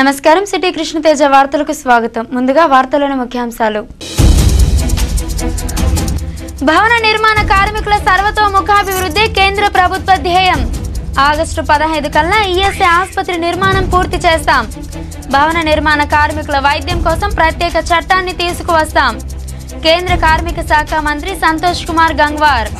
నమస్కారం సిటీ కృష్ణతేజ వార్తలకు స్వాగతం ముందుగా వార్తలోని ముఖ్యాంశాలు భవన నిర్మాణ కార్మికుల సర్వతోముఖాభివృద్ధి కేంద్ర ప్రభుత్వ ధ్యేయం ఆగస్టు పదహైదు కల్లా ఈఎస్ఐ ఆసుపత్రి నిర్మాణం పూర్తి చేస్తాం భవన నిర్మాణ కార్మికుల వైద్యం కోసం ప్రత్యేక చట్టాన్ని తీసుకువస్తాం కేంద్ర కార్మిక శాఖ మంత్రి సంతోష్ కుమార్ గంగ్వార్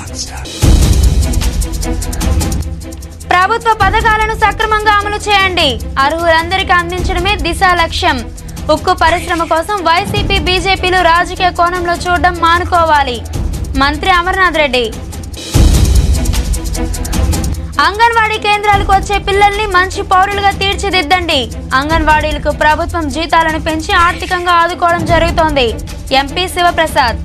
ప్రభుత్వ పథకాలను సక్రమంగా అమలు చేయండి అర్హులందరికీ అందించడమే దిశ లక్ష్యం ఉక్కు పరిశ్రమ కోసం వైసీపీ బీజేపీలు రాజకీయ కోణంలో చూడడం మానుకోవాలి మంత్రి అమర్నాథ్ రెడ్డి అంగన్వాడీ కేంద్రాలకు వచ్చే పిల్లల్ని మంచి పౌరులుగా తీర్చిదిద్దండి అంగన్వాడీలకు ప్రభుత్వం జీతాలను పెంచి ఆర్థికంగా ఆదుకోవడం జరుగుతోంది ఎంపీ శివప్రసాద్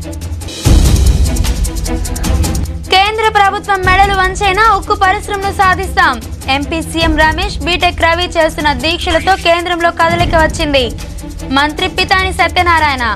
కేంద్ర ప్రభుత్వం మెడలు వంచైనా ఉక్కు పరిశ్రమను సాధిస్తాం MP CM Ramesh BTech Ravi చేస్తున్న దీక్షలతో కేంద్రంలో కదలిక వచ్చింది మంత్రి పితాని సత్యనారాయణ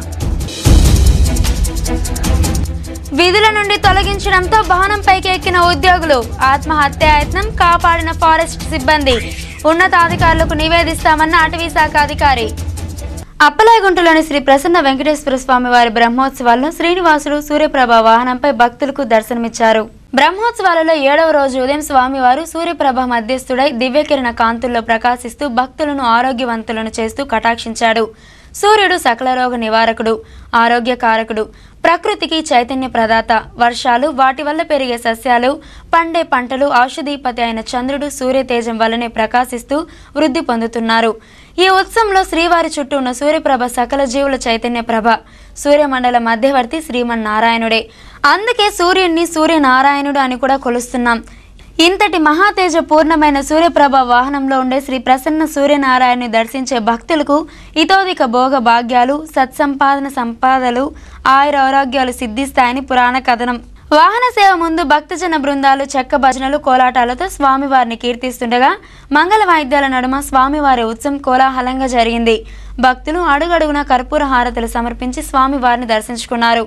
విధుల నుండి తొలగించడంతో భవనంపైకి ఎక్కిన ఉద్యోగులు ఆత్మహత్యాయత్నం కాపాడిన ఫారెస్ట్ సిబ్బంది ఉన్నతాధికారులకు నివేదిస్తామన్న అటవీ శాఖ అధికారి అప్పలాయగుంటలోని శ్రీ ప్రసన్న వెంకటేశ్వర స్వామి వారి బ్రహ్మోత్సవాల్లో శ్రీనివాసుడు సూర్యప్రభ వాహనంపై భక్తులకు దర్శనమిచ్చారు బ్రహ్మోత్సవాలలో ఏడవ రోజు ఉదయం స్వామివారు సూర్యప్రభ మధ్యస్థుడై దివ్యకిరణ కాంతుల్లో ప్రకాశిస్తూ భక్తులను ఆరోగ్యవంతులను చేస్తూ కటాక్షించాడు సూర్యుడు సకల రోగ నివారకుడు ఆరోగ్యకారకుడు ప్రకృతికి చైతన్య ప్రదాత వర్షాలు వాటి వల్ల పెరిగే సస్యాలు పండే పంటలు ఔషధీపతి అయిన చంద్రుడు సూర్యతేజం వల్లనే ప్రకాశిస్తూ వృద్ధి పొందుతున్నారు ఈ ఉత్సవంలో శ్రీవారి చుట్టూ ఉన్న సూర్యప్రభ సకల జీవుల చైతన్య ప్రభ సూర్యమండల మధ్యవర్తి శ్రీమన్నారాయణుడే అందుకే సూర్యుణ్ణి సూర్యనారాయణుడు అని కూడా కొలుస్తున్నాం ఇంతటి మహాతేజ పూర్ణమైన సూర్యప్రభ వాహనంలో ఉండే శ్రీ ప్రసన్న సూర్యనారాయణని దర్శించే భక్తులకు ఇతోదిక భోగ భాగ్యాలు సత్సంపాదన సంపాదలు ఆయుర ఆరోగ్యాలు సిద్ధిస్తాయని పురాణ కథనం వాహన సేవ ముందు భక్తజన బృందాలు చెక్క భజనలు కోలాటాలతో స్వామివారిని కీర్తిస్తుండగా మంగళ వాయిద్యాల నడుమ స్వామివారి ఉత్సవం కోలాహలంగా జరిగింది భక్తులు అడుగడుగున కర్పూర హారతులు సమర్పించి స్వామివారిని దర్శించుకున్నారు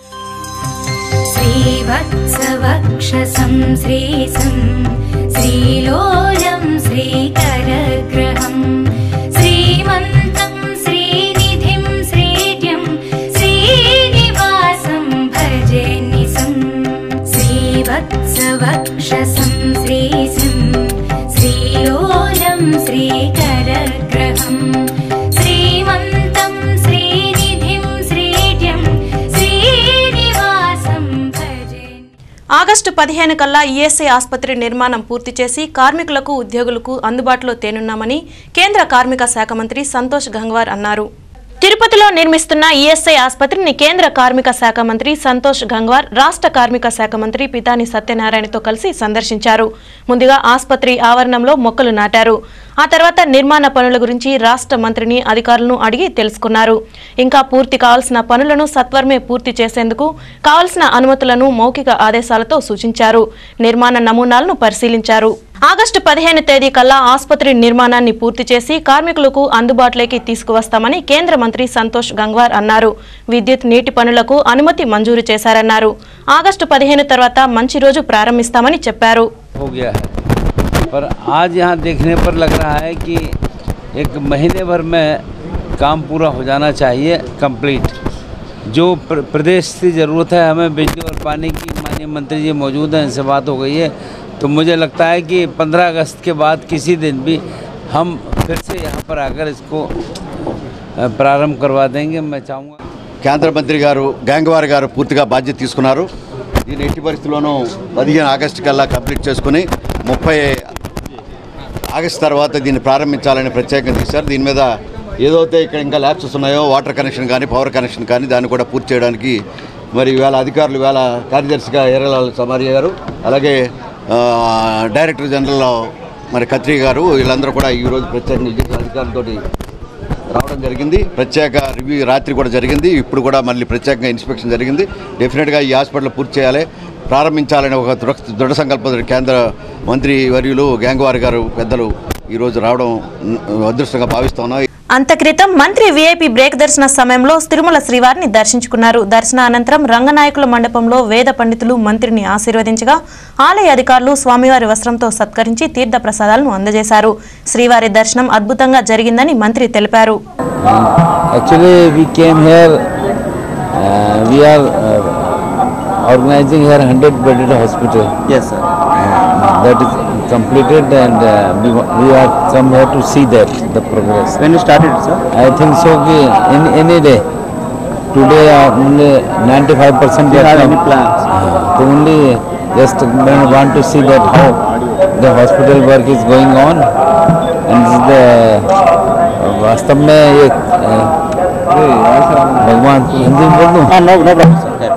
श्रीवत्सवक्षसं श्रीसं श्रीलोलं श्रीकरग्रहं श्रीमन्तं श्रीनिधिं श्रीड्यं श्रीनिवासं भजे निसं श्रीवत्सवक्षसं श्रीसं श्रीलोलं श्रीकरग्रहं श्रीमन्तं श्रीनिधिं श्रीड्यं श्रीनिवासं भजे ఆగస్టు పదిహేను కల్లా ఈఎస్ఐ ఆసుపత్రి నిర్మాణం పూర్తి చేసి కార్మికులకు ఉద్యోగులకు అందుబాటులో తేనున్నామని కేంద్ర కార్మిక శాఖ మంత్రి సంతోష్ గంగ్వార్ అన్నారు తిరుపతిలో నిర్మిస్తున్న ఈఎస్ఐ ఆసుపత్రిని కేంద్ర కార్మిక శాఖ మంత్రి సంతోష్ గంగ్వార్ రాష్ట్ర కార్మిక శాఖ మంత్రి పితాని సత్యనారాయణతో కలిసి సందర్శించారు ముందుగా ఆసుపత్రి ఆవరణంలో మొక్కలు నాటారు ఆ తర్వాత నిర్మాణ పనుల గురించి రాష్ట్ర మంత్రిని అధికారులను అడిగి తెలుసుకున్నారు ఇంకా పూర్తి కావాల్సిన పనులను సత్వరమే పూర్తి చేసేందుకు కావాల్సిన అనుమతులను మౌఖిక ఆదేశాలతో సూచించారు నిర్మాణ నమూనాలను పరిశీలించారు ఆగస్టు పదిహేను తేదీ కల్లా ఆసుపత్రి నిర్మాణాన్ని పూర్తి చేసి కార్మికులకు అందుబాటులోకి తీసుకువస్తామని కేంద్ర మంత్రి సంతోష్ గంగ్వార్ అన్నారు విద్యుత్ నీటి పనులకు అనుమతి మంజూరు చేశారన్నారు ఆగస్టు పదిహేను తర్వాత మంచి రోజు ప్రారంభిస్తామని చెప్పారు हो गया है पर आज यहाँ देखने पर लग रहा है कि एक महीने भर में काम पूरा हो जाना चाहिए कंप्लीट जो प्र- प्रदेश से ज़रूरत है हमें बिजली और पानी की माननीय मंत्री जी मौजूद हैं इनसे बात हो गई है तो मुझे लगता है कि 15 अगस्त के बाद किसी दिन भी हम फिर से यहाँ पर आकर इसको अ, प्रारंभ करवा देंगे मैं चाहूँगा కేంద్ర మంత్రి గారు గ్యాంగ్వార్ గారు పూర్తిగా బాధ్యత తీసుకున్నారు దీన్ని ఎట్టి పరిస్థితుల్లోనూ పదిహేను ఆగస్టు కల్లా కంప్లీట్ చేసుకుని ముప్పై ఆగస్టు తర్వాత దీన్ని ప్రారంభించాలని ప్రత్యేకంగా తీశారు దీని మీద ఏదైతే ఇక్కడ ఇంకా ల్యాబ్సెస్ ఉన్నాయో వాటర్ కనెక్షన్ కానీ పవర్ కనెక్షన్ కానీ దాన్ని కూడా పూర్తి చేయడానికి మరి ఇవాళ అధికారులు ఇవాళ కార్యదర్శిగా ఎర్రలాల్ సమారి గారు అలాగే ఆ, డైరెక్టర్ జనరల్ మరి ఖత్రి గారు వీళ్ళందరూ కూడా ఈరోజు ప్రత్యేకంగా విజిట్ అధికారులతోటి రావడం జరిగింది ప్రత్యేక రివ్యూ రాత్రి కూడా జరిగింది ఇప్పుడు కూడా మళ్ళీ ప్రత్యేకంగా ఇన్స్పెక్షన్ జరిగింది డెఫినెట్గా ఈ హాస్పిటల్ పూర్తి చేయాలి ప్రారంభించాలని ఒక దృఢ దృఢ సంకల్పం కేంద్ర మంత్రి వర్యులు గ్యాంగ్వార్ గారు పెద్దలు ఈరోజు రావడం మ్, అదృష్టంగా భావిస్తున్నాం అంతక్రితం మంత్రి వీఐపీ బ్రేక్ దర్శన సమయంలో తిరుమల శ్రీవారిని దర్శించుకున్నారు దర్శన అనంతరం రంగనాయకుల మండపంలో వేద పండితులు మంత్రిని ఆశీర్వదించగా ఆలయ అధికారులు స్వామివారి వస్త్రంతో సత్కరించి తీర్థ ప్రసాదాలను అందజేశారు శ్రీవారి దర్శనం అద్భుతంగా జరిగిందని మంత్రి తెలిపారు Actually, we came here, uh, we are uh, organizing here 100 bedded hospital. Yes, sir. That is completed and uh, we, wa- we have come here to see that, the progress. When you started, sir? I think so, ki in any day. Today uh, only 95% Do you have have come. any plans? Uh, to only just want to see that how the hospital work is going on and this is the वास्तव में ये अ, भगवान हिंदी में बोल दूं Ah, no, no problem, sir. Correct.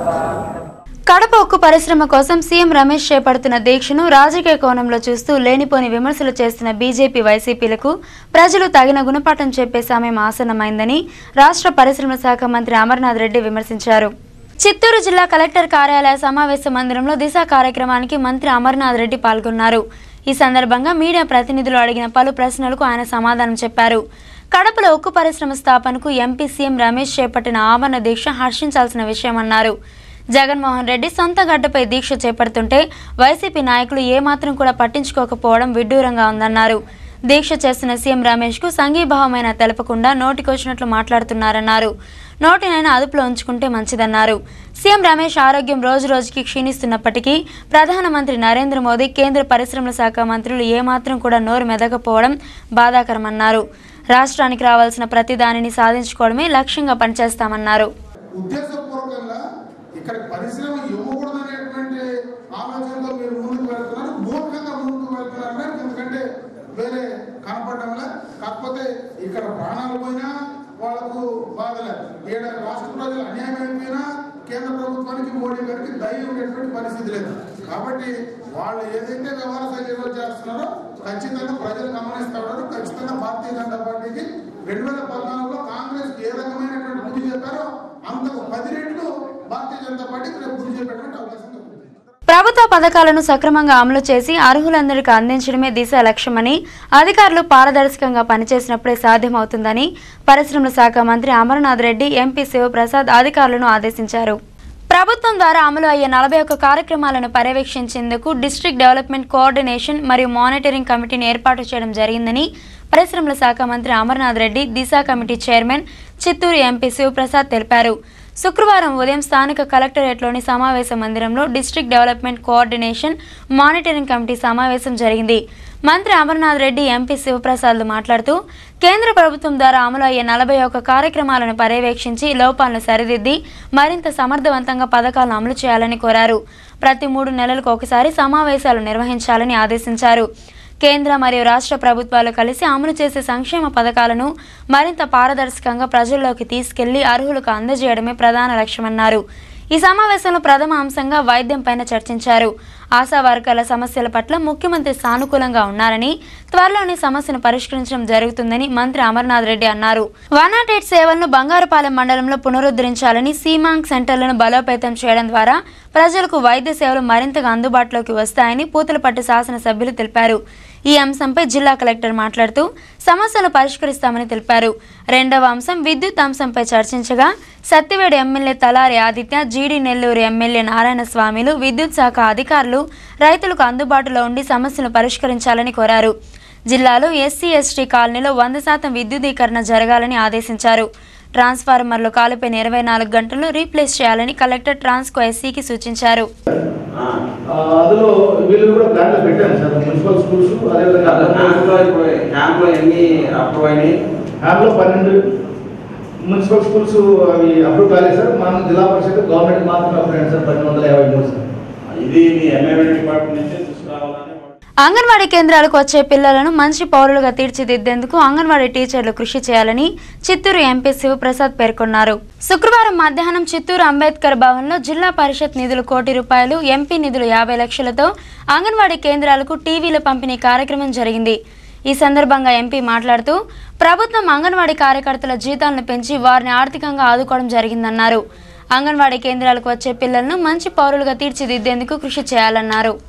Kadapa ఉక్కు పరిశ్రమ కోసం సీఎం రమేష్ చేపడుతున్న దీక్షను రాజకీయ కోణంలో చూస్తూ లేనిపోని విమర్శలు చేస్తున్న బీజేపీ వైసీపీలకు ప్రజలు తగిన గుణపాఠం చెప్పే సమయం ఆసన్నమైందని రాష్ట్ర పరిశ్రమల శాఖ మంత్రి అమర్నాథ్ రెడ్డి విమర్శించారు చిత్తూరు జిల్లా కలెక్టర్ కార్యాలయ సమావేశ మందిరంలో దిశ కార్యక్రమానికి మంత్రి అమర్నాథ్ రెడ్డి పాల్గొన్నారు ఈ సందర్భంగా మీడియా ప్రతినిధులు అడిగిన పలు ప్రశ్నలకు ఆయన సమాధానం చెప్పారు కడపలో ఉక్కు పరిశ్రమ స్థాపనకు ఎంపీ సీఎం రమేష్ చేపట్టిన ఆమరణ దీక్ష హర్షించాల్సిన విషయమన్నారు జగన్మోహన్ రెడ్డి సొంత గడ్డపై దీక్ష చేపడుతుంటే వైసీపీ నాయకులు ఏమాత్రం కూడా పట్టించుకోకపోవడం విడ్డూరంగా ఉందన్నారు దీక్ష చేస్తున్న సీఎం రమేష్ కు సంఘీభావమైన తెలపకుండా నోటికొచ్చినట్లు మాట్లాడుతున్నారన్నారు నోటినైనా అదుపులో ఉంచుకుంటే మంచిదన్నారు సీఎం రమేష్ ఆరోగ్యం రోజు రోజుకి క్షీణిస్తున్నప్పటికీ ప్రధానమంత్రి నరేంద్ర మోదీ కేంద్ర పరిశ్రమల శాఖ మంత్రులు ఏమాత్రం కూడా నోరు మెదకపోవడం బాధాకరమన్నారు రాష్ట్రానికి రావాల్సిన ప్రతి దానిని సాధించుకోవడమే లక్ష్యంగా పనిచేస్తామన్నారు ఉద్దేశపూర్వకంగా ఇక్కడ పరిశ్రమ ఇవ్వకూడదు అనేటువంటి ఆలోచనతో మీరు ముందుకు వెళ్తున్నారు మూర్ఖంగా ముందుకు వెళ్తున్నారు ఎందుకంటే వేరే కనపడడంలా కాకపోతే ఇక్కడ ప్రాణాలు పోయినా వాళ్ళకు బాధలేదు ఈడ రాష్ట్ర ప్రజలు అన్యాయం అయిపోయినా కేంద్ర ప్రభుత్వానికి మోడీ గారికి దయ ఉండేటువంటి పరిస్థితి లేదు కాబట్టి వాళ్ళు ఏదైతే వ్యవహార శైలిలో చేస్తున్నారో ఖచ్చితంగా ప్రజలు గమనిస్తా ఉన్నారు ఖచ్చితంగా భారతీయ జనతా పార్టీకి రెండు వేల పద్నాలుగులో కాంగ్రెస్ ఏ రకమైనటువంటి బుద్ధి చెప్పారో అంతకు పది రెట్లు భారతీయ జనతా పార్టీకి రేపు బుద్ధి చెప్పేటువంటి అవకాశం ఉంది ప్రభుత్వ పథకాలను సక్రమంగా అమలు చేసి అర్హులందరికీ అందించడమే దిశ లక్ష్యమని అధికారులు పారదర్శకంగా పనిచేసినప్పుడే సాధ్యమవుతుందని పరిశ్రమల శాఖ మంత్రి అమర్నాథ్ రెడ్డి ఎంపీ శివప్రసాద్ అధికారులను ఆదేశించారు ప్రభుత్వం ద్వారా అమలు అయ్యే నలభై ఒక్క కార్యక్రమాలను పర్యవేక్షించేందుకు డిస్ట్రిక్ట్ డెవలప్మెంట్ కోఆర్డినేషన్ మరియు మానిటరింగ్ కమిటీని ఏర్పాటు చేయడం జరిగిందని పరిశ్రమల శాఖ మంత్రి Amarnath Reddy Disha committee chairman Chittoor MP Sivaprasad తెలిపారు శుక్రవారం ఉదయం స్థానిక కలెక్టరేట్లోని సమావేశ మందిరంలో district development coordination monitoring committee సమావేశం జరిగింది మంత్రి అమర్నాథ్ రెడ్డి ఎంపీ శివప్రసాద్లు మాట్లాడుతూ కేంద్ర ప్రభుత్వం ద్వారా అమలు అయ్యే నలభై ఒక్క కార్యక్రమాలను పర్యవేక్షించి లోపాలను సరిదిద్ది మరింత సమర్థవంతంగా పథకాలను అమలు చేయాలని కోరారు ప్రతి మూడు నెలలకు ఒకసారి సమావేశాలు నిర్వహించాలని ఆదేశించారు కేంద్ర మరియు రాష్ట్ర ప్రభుత్వాలు కలిసి అమలు చేసే సంక్షేమ పథకాలను మరింత పారదర్శకంగా ప్రజల్లోకి తీసుకెళ్లి అర్హులకు అందజేయడమే ప్రధాన లక్ష్యమన్నారు ఈ సమావేశంలో ప్రథమ అంశంగా వైద్యం పైన చర్చించారు ఆశా వర్గాల సమస్యల పట్ల ముఖ్యమంత్రి సానుకూలంగా ఉన్నారని త్వరలోనే సమస్యను పరిష్కరించడం జరుగుతుందని మంత్రి అమర్నాథ్ రెడ్డి అన్నారు వన్ నాట్ ఎయిట్ సేవలను బంగారుపాలెం మండలంలో పునరుద్ధరించాలని సీమాంగ్ సెంటర్లను బలోపేతం చేయడం ద్వారా ప్రజలకు వైద్య సేవలు మరింతగా అందుబాటులోకి వస్తాయని పూతలపట్టు శాసనసభ్యులు తెలిపారు ఈ అంశంపై జిల్లా కలెక్టర్ మాట్లాడుతూ సమస్యలు పరిష్కరిస్తామని తెలిపారు రెండవ అంశం విద్యుత్ అంశంపై చర్చించగా Satyavedu MLA Thalari Aditya GD Nellore MLA Narayana స్వామిలు విద్యుత్ శాఖ అధికారులు రైతులకు అందుబాటులో ఉండి సమస్యలు పరిష్కరించాలని కోరారు జిల్లాలో ఎస్సీ ఎస్టీ కాలనీలో వంద శాతం విద్యుదీకరణ జరగాలని ఆదేశించారు ట్రాన్స్ఫార్మర్లు కాలిపోయిన ఇరవై నాలుగు గంటల్లో రీప్లేస్ చేయాలని కలెక్టర్ ట్రాన్స్కో ఎస్సీకి సూచించారు ఆ, అందులో వీళ్ళు కూడా ప్లాన్లో పెట్టాను సార్ మున్సిపల్ స్కూల్స్ అదేవిధంగా క్యాంప్లో ఇప్పుడు క్యాంప్లో ఎన్ని అప్రూవ్ అయినాయి యాప్లో పన్నెండు మున్సిపల్ స్కూల్స్ అవి అప్రూవ్ కాలేదు సార్ మనం జిల్లా పరిషత్ గవర్నమెంట్ మాత్రమే అప్రూవ్ అయింది సార్ పన్నెండు వందల యాభై మూడు సార్ ఇది మీ ఎంఐఎం డిపార్ట్మెంట్ నుంచే తీసుకురావాలని అంగన్వాడీ కేంద్రాలకు వచ్చే పిల్లలను మంచి పౌరులుగా తీర్చిదిద్దేందుకు అంగన్వాడీ టీచర్లు కృషి చేయాలని చిత్తూరు ఎంపీ శివప్రసాద్ పేర్కొన్నారు శుక్రవారం మధ్యాహ్నం చిత్తూరు అంబేద్కర్ భవన్లో జిల్లా పరిషత్ నిధులు కోటి రూపాయలు ఎంపీ నిధులు యాభై లక్షలతో అంగన్వాడీ కేంద్రాలకు టీవీల పంపిణీ కార్యక్రమం జరిగింది ఈ సందర్భంగా ఎంపీ మాట్లాడుతూ ప్రభుత్వం అంగన్వాడీ కార్యకర్తల జీతాలను పెంచి వారిని ఆర్థికంగా ఆదుకోవడం జరిగిందన్నారు అంగన్వాడీ కేంద్రాలకు వచ్చే పిల్లలను మంచి పౌరులుగా తీర్చిదిద్దేందుకు కృషి చేయాలన్నారు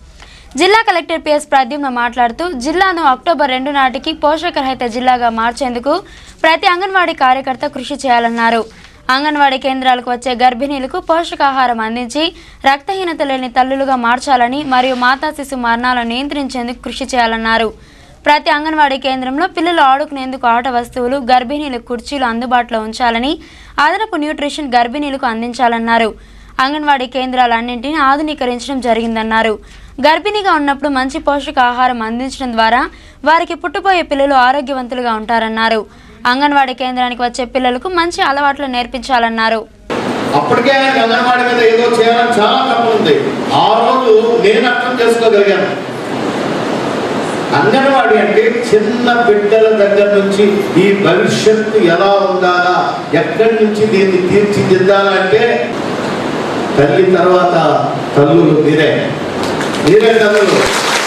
జిల్లా కలెక్టర్ పిఎస్ ప్రద్యుమ్న మాట్లాడుతూ జిల్లాను అక్టోబర్ రెండు నాటికి పోషకరహిత జిల్లాగా మార్చేందుకు ప్రతి అంగన్వాడీ కార్యకర్త కృషి చేయాలన్నారు అంగన్వాడీ కేంద్రాలకు వచ్చే గర్భిణీలకు పోషకాహారం అందించి రక్తహీనత లేని తల్లులుగా మార్చాలని మరియు మాతా శిశు మరణాలను నియంత్రించేందుకు కృషి చేయాలన్నారు ప్రతి అంగన్వాడీ కేంద్రంలో పిల్లలు ఆడుకునేందుకు ఆట వస్తువులు గర్భిణీలకు కుర్చీలు అందుబాటులో ఉంచాలని అదనపు న్యూట్రిషన్ గర్భిణీలకు అందించాలన్నారు అంగన్వాడీ కేంద్రాలన్నింటినీ ఆధునీకరించడం జరిగిందన్నారు గర్భిణీగా ఉన్నప్పుడు మంచి పోషకాహారం అందించడం ద్వారా వారికి పుట్టబోయే పిల్లలు ఆరోగ్యవంతులుగా ఉంటారన్నారు అంగన్వాడీ కేంద్రానికి వచ్చే పిల్లలకు మంచి అలవాట్లు నేర్పించాలన్నారు అప్పటికే ఆయనకి అంగన్వాడీ మీద ఏదో చేయాలని చాలా తప్పు ఉంది ఆ రోజు నేను అర్థం చేసుకోగలిగాను అంగన్వాడీ అంటే చిన్న బిడ్డల దగ్గర నుంచి ఈ భవిష్యత్తు ఎలా ఉండాలా ఎక్కడి నుంచి దీన్ని తీర్చిదిద్దాలంటే తల్లి తర్వాత తల్లులు మీరే మీరే తల్లులు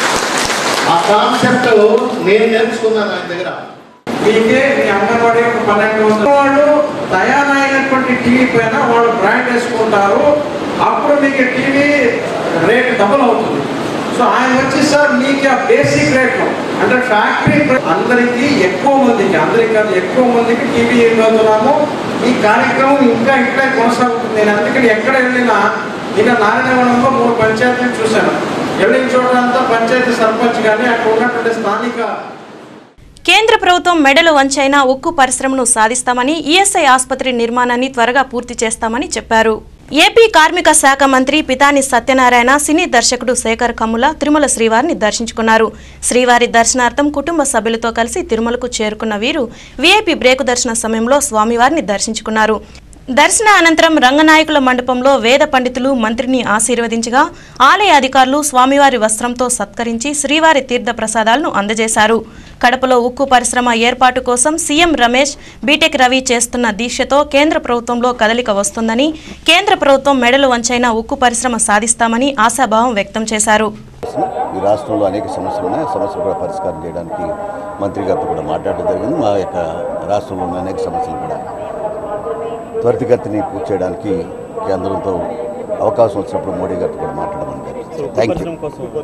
ఆ కాన్సెప్ట్ నేను నేర్చుకున్నాను ఆయన దగ్గర మీకే మీ అంగన్వాడీ ఒక పన్నెండు వందల వాళ్ళు తయారైనటువంటి టీవీ పైన వాళ్ళు బ్రాండ్ వేసుకుంటారు అప్పుడు మీకు టీవీ రేట్ డబుల్ అవుతుంది సో ఆయన వచ్చి సార్ మీకు ఆ బేసిక్ రేట్లు అంటే ఫ్యాక్టరీ అందరికీ ఎక్కువ మందికి అందరికీ కాదు ఎక్కువ మందికి టీవీ ఇవ్వబోతున్నాము ఈ కార్యక్రమం ఇంకా ఇంకా కొనసాగుతుంది నేను అందుకని ఎక్కడ వెళ్ళినా నిన్న నారాయణవనంలో మూడు పంచాయతీలు చూశాను వెళ్ళిన చోట అంతా పంచాయతీ సర్పంచ్ కానీ అక్కడ ఉన్నటువంటి స్థానిక కేంద్ర ప్రభుత్వం మెడలు వంచైన ఉక్కు పరిశ్రమను సాధిస్తామని ఈఎస్ఐ ఆసుపత్రి నిర్మాణాన్ని త్వరగా పూర్తి చేస్తామని చెప్పారు ఏపీ కార్మిక శాఖ మంత్రి పితాని సత్యనారాయణ సినీ దర్శకుడు శేఖర్ కమ్ముల తిరుమల శ్రీవారిని దర్శించుకున్నారు శ్రీవారి దర్శనార్థం కుటుంబ సభ్యులతో కలిసి తిరుమలకు చేరుకున్న వీరు వీఐపీ బ్రేకు దర్శన సమయంలో స్వామివారిని దర్శించుకున్నారు దర్శన అనంతరం రంగనాయకుల మండపంలో వేద పండితులు మంత్రిని ఆశీర్వదించగా ఆలయ అధికారులు స్వామివారి వస్త్రంతో సత్కరించి శ్రీవారి తీర్థ ప్రసాదాలను అందజేశారు కడపలో ఉక్కు పరిశ్రమ ఏర్పాటు కోసం సీఎం రమేష్ బీటెక్ రవి చేస్తున్న దీక్షతో కేంద్ర ప్రభుత్వంలో కదలిక వస్తుందని కేంద్ర ప్రభుత్వం మెడలు వంచైన ఉక్కు పరిశ్రమ సాధిస్తామని ఆశాభావం వ్యక్తం చేశారు ఈ రాష్ట్రంలో అనేక సమస్యలు ఉన్నాయి ఆ సమస్యలు కూడా పరిష్కారం చేయడానికి మంత్రి గారితో కూడా మాట్లాడడం జరిగింది మా యొక్క రాష్ట్రంలో ఉన్న అనేక సమస్యలు కూడా త్వరితగతిని పూర్తి చేయడానికి కేంద్రంతో అవకాశం వచ్చినప్పుడు మోడీ గారితో కూడా మాట్లాడమని జరిగింది థ్యాంక్ యూ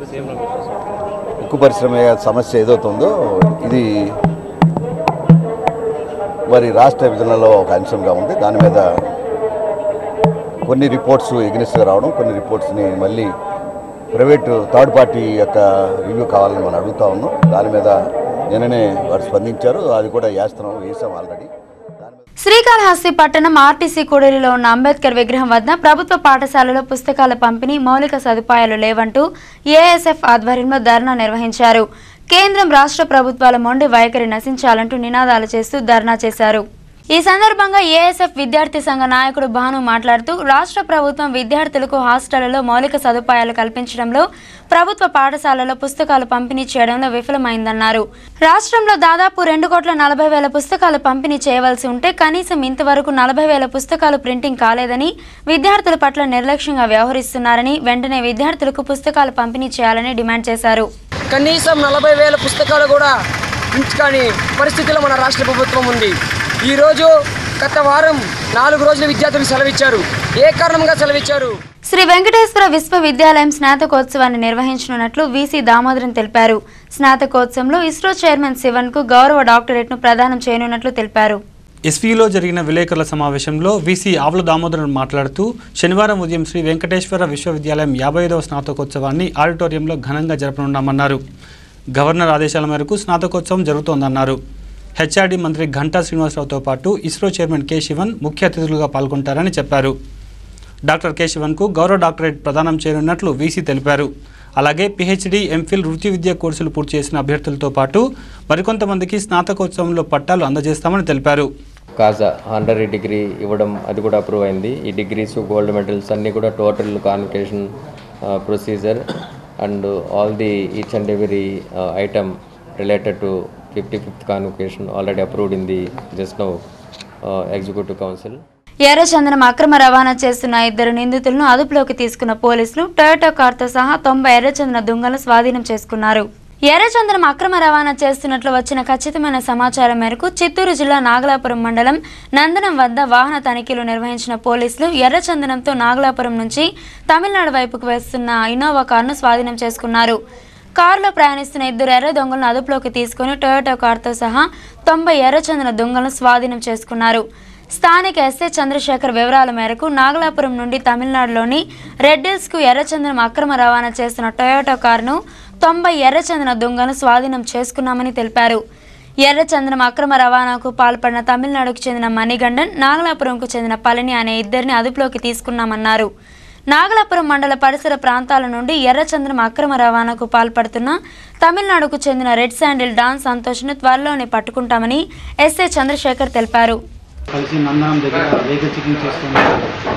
ఉక్కు పరిశ్రమ సమస్య ఏదవుతుందో ఇది మరి రాష్ట్ర విభజనలో ఒక అంశంగా ఉంది దాని మీద కొన్ని రిపోర్ట్స్ ఎగ్నెస్ట్గా రావడం కొన్ని రిపోర్ట్స్ని మళ్ళీ ప్రైవేటు థర్డ్ పార్టీ యొక్క రివ్యూ కావాలని మనం అడుగుతా ఉన్నాం దాని మీద నిన్ననే వారు స్పందించారు అది కూడా వేస్తున్నాం వేసాం ఆల్రెడీ శ్రీకాళహస్తి పట్టణం ఆర్టీసీ కూడలిలో ఉన్న అంబేద్కర్ విగ్రహం వద్ద ప్రభుత్వ పాఠశాలలో పుస్తకాల పంపిణీ మౌలిక సదుపాయాలు లేవంటూ ఏఎస్ఎఫ్ ఆధ్వర్యంలో ధర్నా నిర్వహించారు కేంద్రం రాష్ట్ర ప్రభుత్వాల మొండి వైఖరి నశించాలంటూ నినాదాలు చేస్తూ ధర్నా చేశారు ఈ సందర్భంగా ఏఎస్ఎఫ్ విద్యార్థి సంఘ నాయకుడు భాను మాట్లాడుతూ రాష్ట్ర ప్రభుత్వం విద్యార్థులకు హాస్టళ్లలో మౌలిక సదుపాయాలు కల్పించడంలో ప్రభుత్వ పాఠశాలలో పుస్తకాలు పంపిణీ చేయడంలో విఫలమైందన్నారు రాష్ట్రంలో దాదాపు రెండు కోట్ల నలభై వేల పుస్తకాలు పంపిణీ చేయవలసి ఉంటే కనీసం ఇంతవరకు నలభై వేల పుస్తకాలు ప్రింటింగ్ కాలేదని విద్యార్థుల పట్ల నిర్లక్ష్యంగా వ్యవహరిస్తున్నారని వెంటనే విద్యార్థులకు పుస్తకాలు పంపిణీ చేయాలని డిమాండ్ చేశారు కనీసం నలభై వేల పుస్తకాలు కూడా ఉంచుకొని పరిస్థితిలో మన రాష్ట్ర ప్రభుత్వం ఉంది ఈరోజు గత వారం నాలుగు రోజుల విద్యార్థులకు సెలవిచ్చారు ఏ కారణంగా సెలవిచ్చారు శ్రీ వెంకటేశ్వర విశ్వవిద్యాలయం స్నాతకోత్సవాన్ని నిర్వహించనున్నట్లు వీసీ దామోదరన్ తెలిపారు స్నాతకోత్సవంలో ఇస్రో చైర్మన్ శివన్ కు గౌరవ డాక్టరేట్ ను ప్రదానం చేయనున్నట్లు తెలిపారు ఎస్వీలో జరిగిన విలేకరుల సమావేశంలో వీసీ ఆవుల దామోదరన్ మాట్లాడుతూ శనివారం ఉదయం శ్రీ వెంకటేశ్వర విశ్వవిద్యాలయం యాభై ఐదవ స్నాతకోత్సవాన్ని ఆడిటోరియంలో ఘనంగా జరపనున్నామన్నారు గవర్నర్ ఆదేశాల మేరకు స్నాతకోత్సవం జరుగుతోందన్నారు హెచ్ఆర్డీ మంత్రి ఘంటా శ్రీనివాసరావుతో పాటు ఇస్రో చైర్మన్ కె శివన్ ముఖ్య అతిథులుగా పాల్గొంటారని చెప్పారు డాక్టర్ కె శివన్కు గౌరవ డాక్టరేట్ ప్రదానం చేయనున్నట్లు వీసీ తెలిపారు అలాగే పిహెచ్డి ఎంఫిల్ వృత్తి విద్యా కోర్సులు పూర్తి చేసిన అభ్యర్థులతో పాటు మరికొంతమందికి స్నాతకోత్సవంలో పట్టాలు అందజేస్తామని తెలిపారు కాజా ఆనరీ డిగ్రీ ఇవ్వడం అది కూడా అప్రూవ్ అయింది ఈ డిగ్రీస్ గోల్డ్ మెడల్స్ అన్నీ కూడా total convocation procedure and all the each and every item related to fifty fifth convocation already approved in the just now executive council ఎర్రచందనం అక్రమ రవాణా చేస్తున్న ఇద్దరు నిందితులను అదుపులోకి తీసుకున్న పోలీసులు టొయోటో కార్తో సహా తొంభై ఎర్రచందన దుంగలను స్వాధీనం చేసుకున్నారు ఎర్రచందనం అక్రమ రవాణా చేస్తున్నట్లు వచ్చిన ఖచ్చితమైన సమాచారం మేరకు చిత్తూరు జిల్లా నాగలాపురం మండలం నందనం వద్ద వాహన తనిఖీలు నిర్వహించిన పోలీసులు ఎర్రచందనంతో నాగలాపురం నుంచి తమిళనాడు వైపుకు వేస్తున్న ఇన్నోవా కారును స్వాధీనం చేసుకున్నారు కారులో ప్రయాణిస్తున్న ఇద్దరు ఎర్ర దొంగలను అదుపులోకి తీసుకుని టొయోటో కారుతో సహా తొంభై ఎర్రచందన దొంగలను స్వాధీనం చేసుకున్నారు స్థానిక ఎస్ఐ చంద్రశేఖర్ వివరాల మేరకు నాగలాపురం నుండి తమిళనాడులోని రెడ్ హిల్స్కు ఎర్రచందనం అక్రమ రవాణా చేస్తున్న టొయోటో కారును తొంభై ఎర్రచందన దొంగలను స్వాధీనం చేసుకున్నామని తెలిపారు ఎర్రచందనం అక్రమ రవాణాకు పాల్పడిన తమిళనాడుకు చెందిన మణిగండన్ నాగలాపురంకు చెందిన పళని అనే ఇద్దరిని అదుపులోకి తీసుకున్నామన్నారు నాగలాపురం మండల పరిసర ప్రాంతాల నుండి ఎర్రచందనం అక్రమ రవాణాకు పాల్పడుతున్న తమిళనాడుకు చెందిన రెడ్ శాండిల్ డాన్ సంతోష్ను త్వరలోనే పట్టుకుంటామని ఎస్ఐ చంద్రశేఖర్ తెలిపారు కలిసి నందనం దగ్గర వెహికల్ చెకింగ్ చేస్తున్నారు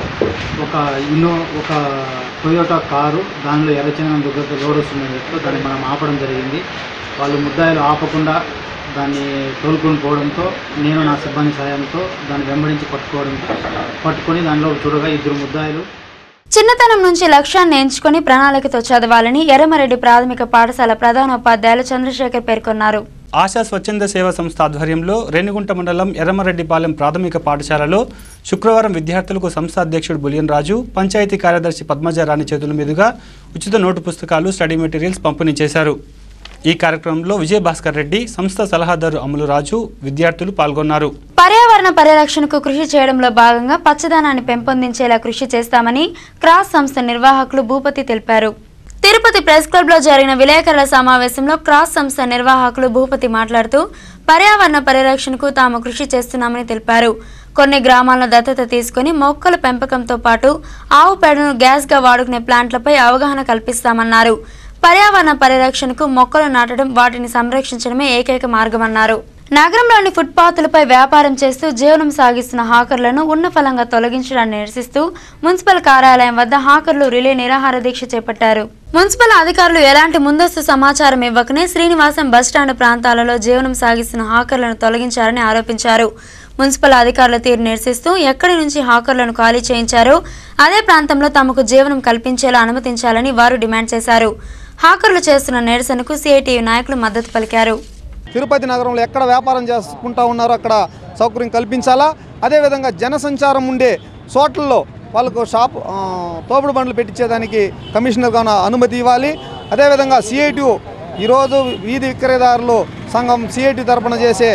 ఒక ఇన్నో ఒక టొయోటా కారు దానిలో ఎర్రచందనం దగ్గర లోడ్ వస్తుందని చెప్పి దాన్ని మనం ఆపడం జరిగింది వాళ్ళు ముద్దాయిలు ఆపకుండా దాన్ని తోలుకొని పోవడంతో నేను నా సిబ్బంది సాయంతో దాన్ని వెంబడించి పట్టుకోవడంతో పట్టుకొని దానిలో చూడగా ఇద్దరు ముద్దాయిలు చిన్నతనం నుంచి లక్ష్యాన్ని ఎంచుకొని ప్రణాళికతో చదవాలని ఎర్రమరెడ్డి ప్రాథమిక పాఠశాల ప్రధానోపాధ్యాయులు చంద్రశేఖర్ పేర్కొన్నారు ఆశా స్వచ్ఛంద సేవా సంస్థ ఆధ్వర్యంలో రేణిగుంట మండలం ఎర్రమరెడ్డిపాలెం ప్రాథమిక పాఠశాలలో శుక్రవారం విద్యార్థులకు సంస్థ అధ్యక్షుడు బులియన్ రాజు పంచాయతీ కార్యదర్శి పద్మజ రాణి చేతుల మీదుగా ఉచిత నోటు పుస్తకాలు స్టడీ మెటీరియల్స్ పంపిణీ చేశారు ఈ కార్యక్రమంలో విజయభాస్కర్ రెడ్డి సంస్థ సలహాదారు అమలు రాజు విద్యార్థులు పాల్గొన్నారు పర్యావరణ పరిరక్షణకు కృషి చేయడంలో భాగంగా పచ్చదనాన్ని పెంపొందించేలా కృషి చేస్తామని క్రాస్ సంస్థ నిర్వాహకులు భూపతి తెలిపారు తిరుపతి ప్రెస్ క్లబ్ లో జరిగిన విలేకరుల సమావేశంలో క్రాస్ సంస్థ నిర్వాహకులు భూపతి మాట్లాడుతూ పర్యావరణ పరిరక్షణకు తాము కృషి చేస్తున్నామని తెలిపారు కొన్ని గ్రామాలను దత్తత తీసుకుని మొక్కల పెంపకంతో పాటు ఆవు పేడను గ్యాస్గా వాడుకునే ప్లాంట్లపై అవగాహన కల్పిస్తామన్నారు పర్యావరణ పరిరక్షణకు మొక్కలు నాటడం వాటిని సంరక్షించడమే ఏకైక మార్గమన్నారు నగరంలోని ఫుట్పాత్లపై వ్యాపారం చేస్తూ జీవనం సాగిస్తున్న హాకర్లను ఉన్న ఫలంగా తొలగించడాన్ని నిరసిస్తూ మున్సిపల్ కార్యాలయం వద్ద హాకర్లు రిలే నిరాహార దీక్ష చేపట్టారు మున్సిపల్ అధికారులు ఎలాంటి ముందస్తు సమాచారం ఇవ్వకనే శ్రీనివాసం బస్టాండ్ ప్రాంతాలలో జీవనం సాగిస్తున్న హాకర్లను తొలగించారని ఆరోపించారు మున్సిపల్ అధికారుల తీరు నిరసిస్తూ ఎక్కడి నుంచి హాకర్లను ఖాళీ చేయించారో అదే ప్రాంతంలో తమకు జీవనం కల్పించేలా అనుమతించాలని వారు డిమాండ్ చేశారు హాకర్లు చేస్తున్న నిరసనకు సిఐటియు నాయకులు మద్దతు పలికారు తిరుపతి నగరంలో ఎక్కడ వ్యాపారం చేసుకుంటా ఉన్నారో అక్కడ సౌకర్యం కల్పించాలా అదేవిధంగా జనసంచారం ఉండే చోట్లలో వాళ్ళకు షాప్ ఆ, తోపుడు బండ్లు పెట్టించేదానికి కమిషనర్ గాను అనుమతి ఇవ్వాలి అదేవిధంగా సిఐటి ఈరోజు వీధి విక్రయదారులు సంఘం సిఐటి తరపున చేసే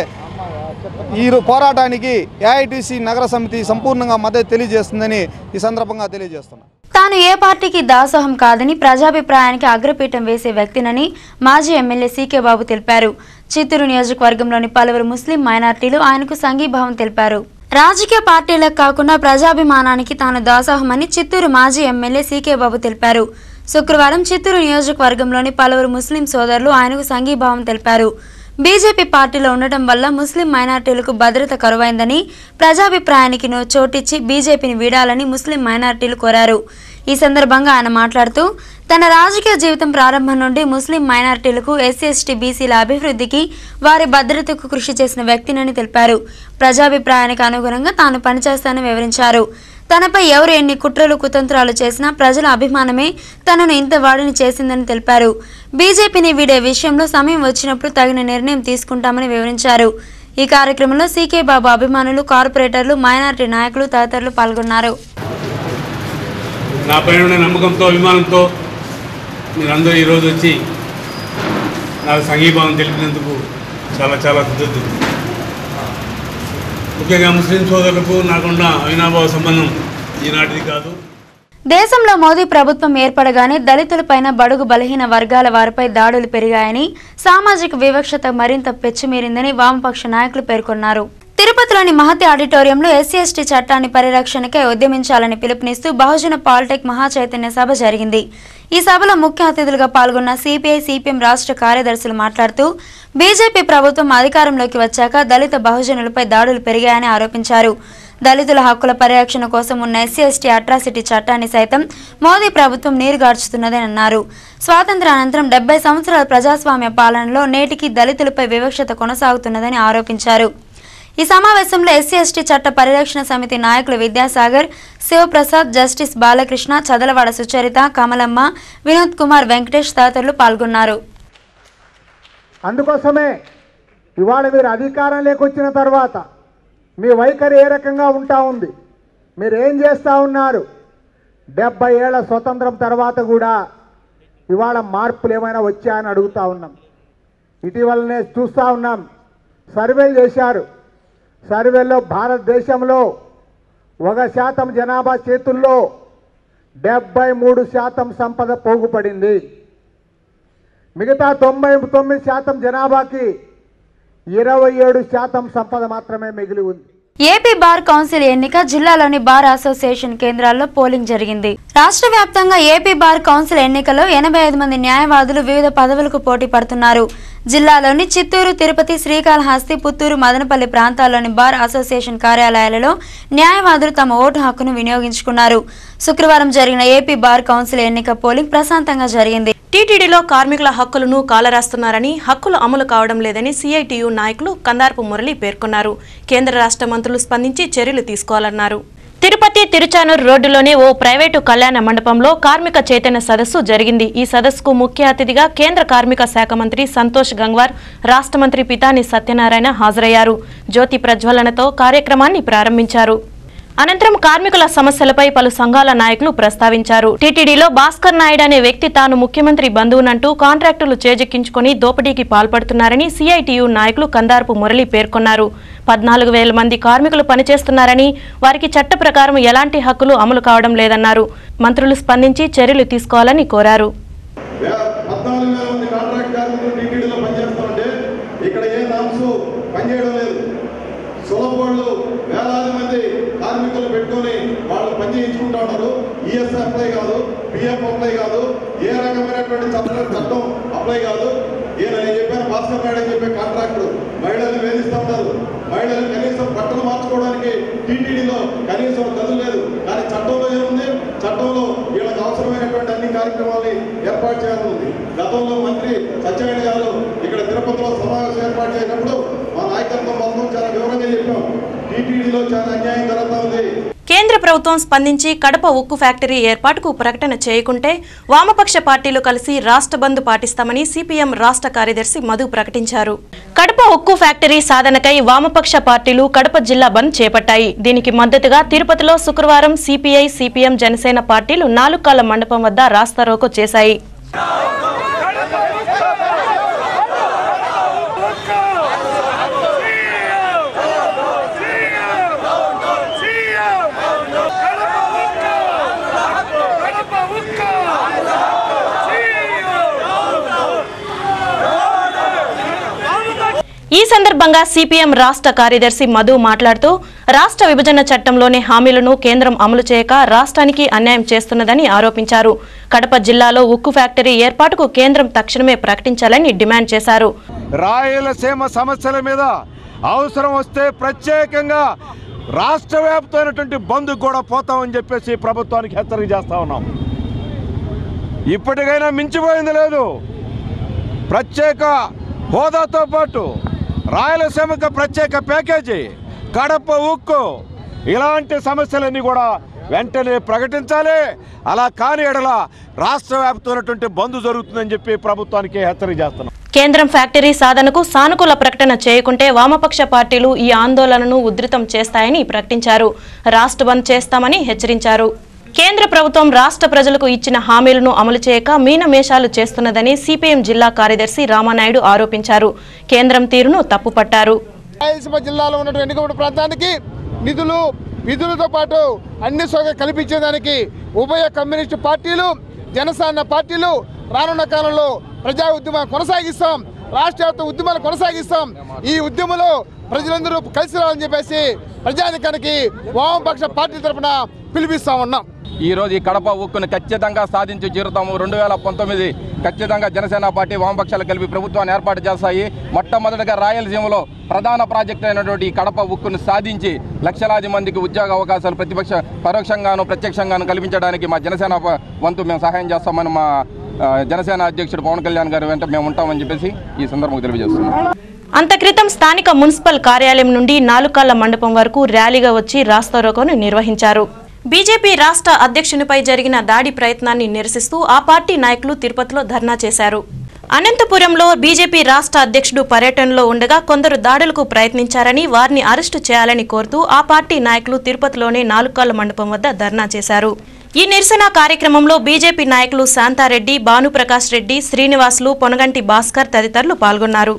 ఈ రో- పోరాటానికి ఏఐటీసీ నగర సమితి సంపూర్ణంగా మద్దతు తెలియజేస్తుందని ఈ సందర్భంగా తెలియజేస్తున్నాను తాను ఏ పార్టీకి దాసోహం కాదని ప్రజాభిప్రాయానికి అగ్రపీఠం వేసే వ్యక్తినని మాజీ ఎమ్మెల్యే సీకే బాబు తెలిపారు చిత్తూరు నియోజకవర్గంలోని పలువురు ముస్లిం మైనార్టీలు ఆయనకు సంఘీభావం తెలిపారు రాజకీయ పార్టీలకు కాకుండా ప్రజాభిమానానికి తాను దాసోహమని చిత్తూరు మాజీ ఎమ్మెల్యే సీకే బాబు తెలిపారు శుక్రవారం చిత్తూరు నియోజకవర్గంలోని పలువురు ముస్లిం సోదరులు ఆయనకు సంఘీభావం తెలిపారు బీజేపీ పార్టీలో ఉండటం వల్ల ముస్లిం మైనార్టీలకు భద్రత కరువైందని ప్రజాభిప్రాయానికి నో చోటిచ్చి బీజేపీని వీడాలని ముస్లిం మైనార్టీలు కోరారు ఈ సందర్భంగా ఆయన మాట్లాడుతూ తన రాజకీయ జీవితం ప్రారంభం నుండి ముస్లిం మైనార్టీలకు ఎస్సీ ఎస్టీ బీసీల అభివృద్ధికి వారి భద్రతకు కృషి చేసిన వ్యక్తినని తెలిపారు ప్రజాభిప్రాయానికి అనుగుణంగా తాను పనిచేస్తానని వివరించారు తనపై ఎవరు ఎన్ని కుట్రలు కుతంత్రాలు చేసినా ప్రజల అభిమానమే తనను ఇంత వాడిని చేసిందని తెలిపారు బీజేపీని వీడే విషయంలో సమయం వచ్చినప్పుడు తగిన నిర్ణయం తీసుకుంటామని వివరించారు ఈ కార్యక్రమంలో సీకే బాబు అభిమానులు కార్పొరేటర్లు మైనారిటీ నాయకులు తదితరులు పాల్గొన్నారు నా పైన ఉన్న నమ్మకంతో అభిమానంతో మీరందరూ ఈరోజు వచ్చి నాకు సంఘీభావం తెలిపినందుకు చాలా చాలా కృతజ్ఞతలు ముఖ్యంగా ముస్లిం సోదరులకు నాకున్న అవినాభావ సంబంధం ఈనాటిది కాదు దేశంలో మోదీ ప్రభుత్వం ఏర్పడగానే దళితులపైన బడుగు బలహీన వర్గాల వారిపై దాడులు పెరిగాయని సామాజిక వివక్షత మరింత పెచ్చుమీరిందని వామపక్ష నాయకులు పేర్కొన్నారు తిరుపతిలోని మహతి ఆడిటోరియంలో ఎస్సీ ఎస్టీ చట్టాన్ని పరిరక్షణకై ఉద్యమించాలని పిలుపునిస్తూ బహుజన పాలిటెక్ మహా చైతన్య సభ జరిగింది ఈ సభలో ముఖ్య అతిథులుగా పాల్గొన్న సిపిఐ సిపిఎం రాష్ట్ర కార్యదర్శులు మాట్లాడుతూ బీజేపీ ప్రభుత్వం అధికారంలోకి వచ్చాక దళిత బహుజనులపై దాడులు పెరిగాయని ఆరోపించారు దళితుల హక్కుల పరిరక్షణ కోసం ఉన్న ఎస్సీ ఎస్టీ అట్రాసిటీ చట్టాన్ని సైతం మోదీ ప్రభుత్వం నీరుగార్చుతున్నదని అన్నారు స్వాతంత్ర అనంతరం డెబ్బై సంవత్సరాల ప్రజాస్వామ్య పాలనలో నేటికి దళితులపై వివక్షత కొనసాగుతున్నదని ఆరోపించారు ఈ సమావేశంలో ఎస్సీ ఎస్టీ చట్ట పరిరక్షణ సమితి నాయకులు విద్యాసాగర్ శివప్రసాద్ జస్టిస్ బాలకృష్ణ చదలవాడ సుచరిత కమలమ్మ వినోద్ కుమార్ వెంకటేష్ తదితరులు పాల్గొన్నారు అందుకోసమే ఇవాళ మీరు అధికారం లేకొచ్చిన తర్వాత మీ వైఖరి ఏ రకంగా ఉంటా ఉంది మీరు ఏం చేస్తూ ఉన్నారు డెబ్బై ఏళ్ల స్వతంత్రం తర్వాత కూడా ఇవాళ మార్పులు ఏమైనా వచ్చాయని అడుగుతా ఉన్నాం ఇటీవలనే చూస్తూ ఉన్నాం సర్వేలు చేశారు సర్వేలో భారతదేశంలో ఒక శాతం జనాభా చేతుల్లో డెబ్బై మూడు శాతం సంపద పోగుపడింది మిగతా తొంభై తొమ్మిది శాతం జనాభాకి ఇరవై ఏడు శాతం సంపద మాత్రమే మిగిలి ఉంది ఏపీ బార్ కౌన్సిల్ ఎన్నిక జిల్లాలోని బార్ అసోసియేషన్ కేంద్రాల్లో పోలింగ్ జరిగింది రాష్ట్ర వ్యాప్తంగా ఏపీ బార్ కౌన్సిల్ ఎన్నికలో ఎనభై ఐదు మంది న్యాయవాదులు వివిధ పదవులకు పోటీ పడుతున్నారు జిల్లాలోని చిత్తూరు తిరుపతి శ్రీకాళహస్తి పుత్తూరు మదనపల్లి ప్రాంతాల్లోని బార్ అసోసియేషన్ కార్యాలయాలలో న్యాయవాదులు తమ ఓటు హక్కును వినియోగించుకున్నారు శుక్రవారం జరిగిన ఏపీ బార్ కౌన్సిల్ ఎన్నిక పోలింగ్ ప్రశాంతంగా జరిగింది టీటీడీలో కార్మికుల హక్కులను కాలరాస్తున్నారని హక్కులు అమలు కావడం లేదని సిఐటియు నాయకులు కందార్పు మురళి పేర్కొన్నారు కేంద్ర రాష్ట్ర మంత్రులు స్పందించి చర్యలు తీసుకోవాలన్నారు తిరుపతి తిరుచానూరు రోడ్డులోని ఓ ప్రైవేటు కళ్యాణ మండపంలో కార్మిక చైతన్య సదస్సు జరిగింది ఈ సదస్సుకు ముఖ్య అతిథిగా కేంద్ర కార్మిక శాఖ మంత్రి సంతోష్ గంగ్వార్ రాష్ట్ర మంత్రి పితాని సత్యనారాయణ హాజరయ్యారు జ్యోతి ప్రజ్వలనతో కార్యక్రమాన్ని ప్రారంభించారు అనంతరం కార్మికుల సమస్యలపై పలు సంఘాల నాయకులు ప్రస్తావించారు టీటీడీలో భాస్కర్ నాయుడు అనే వ్యక్తి తాను ముఖ్యమంత్రి బంధువునంటూ కాంట్రాక్టులు చేజెక్కించుకుని దోపిడీకి పాల్పడుతున్నారని సిఐటియు నాయకులు కందార్పు మురళి పేర్కొన్నారు పద్నాలుగు వేల మంది కార్మికులు పనిచేస్తున్నారని వారికి చట్ట ప్రకారం ఎలాంటి హక్కులు అమలు కావడం లేదన్నారు మంత్రులు స్పందించి చర్యలు తీసుకోవాలని కోరారు పద్నాలుగు వేల మంది కాంట్రాక్ట్ కార్మికులు టీటీడీలో పనిచేస్తామంటే ఇక్కడ ఏ నామ్స్ పనిచేయడం లేదు సులభోళ్ళు వేలాది మంది కార్మికులు పెట్టుకొని వాళ్ళు పని చేయించుకుంటా ఉన్నారు ఈఎస్ఐ అప్లై కాదు పిఎఫ్ అప్లై కాదు ఏ రకమైనటువంటి చట్టం చట్టం అప్లై కాదు ఈయన నేను చెప్పాను భాస్కర్ నాయుడు అని చెప్పే కాంట్రాక్టర్ మహిళల్ని వేధిస్తూ ఉంటారు మహిళలు కనీసం బట్టలు మార్చుకోవడానికి టీటీడీలో కనీసం గదులు లేదు కానీ చట్టంలో ఏముంది చట్టంలో వీళ్ళకి అవసరమైనటువంటి అన్ని కార్యక్రమాల్ని ఏర్పాటు చేయాలని ఉంది గతంలో మంత్రి సత్యనారాయణ గారు ఇక్కడ తిరుపతిలో సమావేశం ఏర్పాటు చేసినప్పుడు మా నాయకత్వం మొత్తం చాలా వివరంగా చెప్పాం టీటీడీలో చాలా అన్యాయం జరుగుతూ ఉంది కేంద్ర ప్రభుత్వం స్పందించి కడప ఉక్కు ఫ్యాక్టరీ ఏర్పాటుకు ప్రకటన చేయకుంటే వామపక్ష పార్టీలు కలిసి రాష్ట్ర బంద్ పాటిస్తామని సిపిఎం రాష్ట్ర కార్యదర్శి మధు ప్రకటించారు కడప ఉక్కు ఫ్యాక్టరీ సాధనకై వామపక్ష పార్టీలు కడప జిల్లా బంద్ చేపట్టాయి దీనికి మద్దతుగా తిరుపతిలో శుక్రవారం సిపిఐ సిపిఎం జనసేన పార్టీలు నాలుగు కాళ్ల మండపం వద్ద రాస్తారోకో చేశాయి ఈ సందర్భంగా సిపిఎం రాష్ట్ర కార్యదర్శి మధు మాట్లాడుతూ రాష్ట్ర విభజన చట్టంలోని హామీలను కేంద్రం అమలు చేయక రాష్ట్రానికి అన్యాయం చేస్తున్నదని ఆరోపించారు కడప జిల్లాలో ఉక్కు ఫ్యాక్టరీ ఏర్పాటుకు కేంద్రం తక్షణమే ప్రకటించాలని డిమాండ్ చేశారు రాయలసీమ సమస్యల మీద అవసరం వస్తే ప్రత్యేకంగా రాష్ట్ర వ్యాప్తమైనటువంటి బంధు కూడా పోతామని చెప్పేసి ప్రభుత్వానికి హెచ్చరిక చేస్తా ఉన్నాం ఇప్పటికైనా మించిపోయింది లేదు ప్రత్యేక హోదాతో పాటు రాయలసీమకు ప్రత్యేక ప్యాకేజీ కడప ఉక్కు ఇలాంటి సమస్యలన్నీ కూడా వెంటనే ప్రకటించాలి అలా కాని ఎడల రాష్ట్ర వ్యాప్తమైనటువంటి బంద్ జరుగుతుందని చెప్పి ప్రభుత్వానికి హెచ్చరిక చేస్తున్నాం కేంద్రం ఫ్యాక్టరీ సాధనకు సానుకూల ప్రకటన చేయకుంటే వామపక్ష పార్టీలు ఈ ఆందోళనను ఉధృతం చేస్తాయని ప్రకటించారు రాష్ట్ర బంద్ చేస్తామని హెచ్చరించారు కేంద్ర ప్రభుత్వం రాష్ట్ర ప్రజలకు ఇచ్చిన హామీలను అమలు చేయక మీనమేషాలు చేస్తున్నదని సిపిఎం జిల్లా కార్యదర్శి రామానాయుడు ఆరోపించారు కేంద్రం తీరును తప్పుపట్టారు రాయలసీమ జిల్లాలో ఉన్నటువంటి వెనుకబడి ప్రాంతానికి నిధులు విధులతో పాటు అన్ని సౌకర్యం కల్పించేదానికి ఉభయ కమ్యూనిస్టు పార్టీలు జనసేన పార్టీలు రానున్న కాలంలో ప్రజా ఉద్యమం కొనసాగిస్తాం రాష్ట్ర వ్యాప్త ఉద్యమాలు కొనసాగిస్తాం ఈ ఉద్యమంలో ప్రజలందరూ కలిసి రావాలని చెప్పేసి ప్రజానికానికి వామపక్ష పార్టీ తరఫున పిలిపిస్తా ఉన్నాం ఈ రోజు ఈ కడప ఉక్కును ఖచ్చితంగా సాధించి తీరుతాము రెండు వేల పంతొమ్మిది ఖచ్చితంగా జనసేన పార్టీ వామపక్షాలు కలిపి ప్రభుత్వాన్ని ఏర్పాటు చేస్తాయి మొట్టమొదటిగా రాయలసీమలో ప్రధాన ప్రాజెక్టు అయినటువంటి ఈ కడప ఉక్కును సాధించి లక్షలాది మందికి ఉద్యోగ అవకాశాలు ప్రతిపక్ష పరోక్షంగాను ప్రత్యక్షంగాను కల్పించడానికి మా జనసేన ప- వంతు మేము సహాయం చేస్తామని మా ఆ, జనసేన అధ్యక్షుడు పవన్ కళ్యాణ్ గారి వెంట మేము ఉంటామని చెప్పేసి ఈ సందర్భంగా తెలియజేస్తున్నాం అంత క్రితం స్థానిక మున్సిపల్ కార్యాలయం నుండి నాలుకాళ్ల మండపం వరకు ర్యాలీగా వచ్చి రాస్తారోకోను నిర్వహించారు బీజేపీ రాష్ట్ర అధ్యక్షునిపై జరిగిన దాడి ప్రయత్నాన్ని నిరసిస్తూ ఆ పార్టీ నాయకులు తిరుపతిలో ధర్నా చేశారు అనంతపురంలో బీజేపీ రాష్ట్ర అధ్యక్షుడు పర్యటనలో ఉండగా కొందరు దాడులకు ప్రయత్నించారని వారిని అరెస్టు చేయాలని కోరుతూ ఆ పార్టీ నాయకులు తిరుపతిలోని నాలుకాళ్ల మండపం వద్ద ధర్నా చేశారు ఈ నిరసన కార్యక్రమంలో బీజేపీ నాయకులు శాంతారెడ్డి భానుప్రకాష్ రెడ్డి శ్రీనివాసులు పొనగంటి భాస్కర్ తదితరులు పాల్గొన్నారు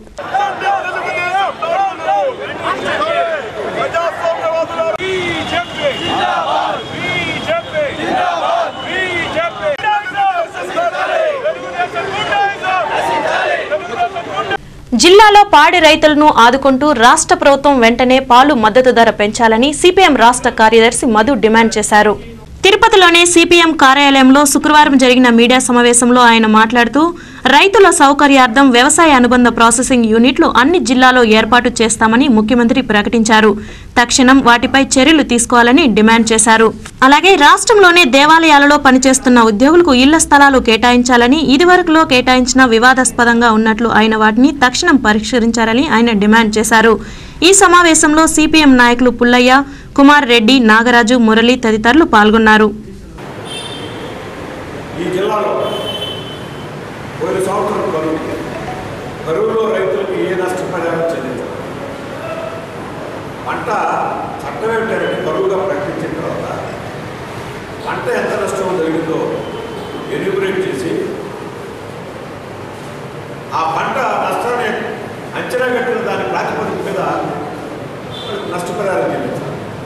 జిల్లాలో పాడి రైతులను ఆదుకుంటూ రాష్ట్ర ప్రభుత్వం వెంటనే పాలు మద్దతు ధర పెంచాలని సిపిఎం రాష్ట్ర కార్యదర్శి మధు డిమాండ్ చేశారు తిరుపతిలోని సిపిఎం కార్యాలయంలో శుక్రవారం జరిగిన మీడియా సమావేశంలో ఆయన మాట్లాడుతూ రైతుల సౌకర్యార్థం వ్యవసాయ అనుబంధ ప్రాసెసింగ్ యూనిట్లు అన్ని జిల్లాలో ఏర్పాటు చేస్తామని ముఖ్యమంత్రి ప్రకటించారు తక్షణం వాటిపై చర్యలు తీసుకోవాలని డిమాండ్ చేశారు అలాగే రాష్ట్రంలోనే దేవాలయాలలో పనిచేస్తున్న ఉద్యోగులకు ఇళ్ల స్థలాలు కేటాయించాలని ఇదివరకులో కేటాయించిన వివాదాస్పదంగా ఉన్నట్లు ఆయన వాటిని తక్షణం పరిష్కరించాలని ఆయన డిమాండ్ చేశారు ఈ సమావేశంలో సిపిఎం నాయకులు పుల్లయ్య కుమార్ రెడ్డి నాగరాజు మురళి తదితరులు పాల్గొన్నారు ఈ జిల్లాలో పోయిన సంవత్సరం కరువు కరువులో రైతులకు ఏ నష్టపరిహారం చెల్లించారు పంట చట్టం ఏమిటంటే కరువుగా ప్రకటించిన తర్వాత పంట ఎంత నష్టం జరిగిందో ఎన్యూమరేట్ చేసి ఆ పంట నష్టాన్ని అంచనా కట్టిన దాని ప్రాతిపదిక మీద నష్టపరిహారం చెల్లించాలి